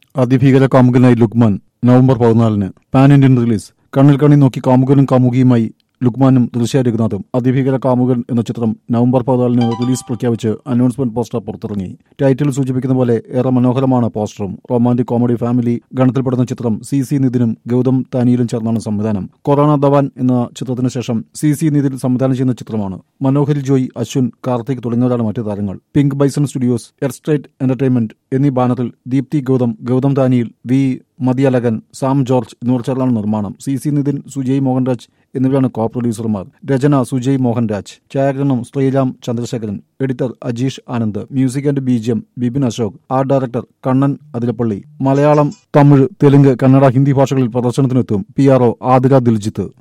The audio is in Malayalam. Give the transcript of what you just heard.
അതിഭീകര കാമുകനായി ലുക്മാൻ നവംബർ പതിനാലിന് പാൻ ഇന്ത്യൻ റിലീസ് കണ്ണിൽ കണ്ണി നോക്കി കാമുകനും കാമുകിയുമായി ലുക്മാനും ദൃശ്യ രഘുനാഥും അതിഭീകര കാമുകൻ എന്ന ചിത്രം നവംബർ പതിനാലിന് റിലീസ് പ്രഖ്യാപിച്ച് അനൗൺസ്മെന്റ് പോസ്റ്റർ പുറത്തിറങ്ങി ടൈറ്റിൽ സൂചിപ്പിക്കുന്ന പോലെ ഏറെ മനോഹരമാണ് പോസ്റ്ററും റൊമാന്റിക് കോമഡി ഫാമിലി ഗണത്തിൽപ്പെടുന്ന ചിത്രം സി സി നിതിനും ഗൗതം താനിയിലും ചേർന്നാണ് സംവിധാനം കൊറോണ ധവാൻ എന്ന ചിത്രത്തിന് ശേഷം സി സി നിതിൻ സംവിധാനം ചെയ്യുന്ന ചിത്രമാണ് മനോഹരി ജോയ് അശ്വിൻ കാർത്തിക് തുടങ്ങിയവരാണ് മറ്റു താരങ്ങൾ പിങ്ക് ബൈസൺ സ്റ്റുഡിയോസ് എർസ്റ്റേറ്റ് എന്റർടൈൻമെന്റ് എന്നീ ബാനറിൽ ദീപ്തി ഗൗതം ഗൗതം താനിയിൽ വി മതിയലകൻ സാം ജോർജ് എന്നിവർ ചേർന്നാണ് നിർമ്മാണം സി സി നിതിൻ സുജയ് മോഹൻരാജ് എന്നിവരാണ് കോ പ്രൊഡ്യൂസർമാർ രചന സുജയ് മോഹൻരാജ് ഛായാഗ്രഹണം Sreeram Chandrasekharan editor Ajeesh Anand music and BGM Bipin Ashok art director Kannan Athirappilly Malayalam Tamil Telugu Kannada Hindi ഭാഷകളിൽ പ്രദർശനത്തിനെത്തും P R O Athira Diljith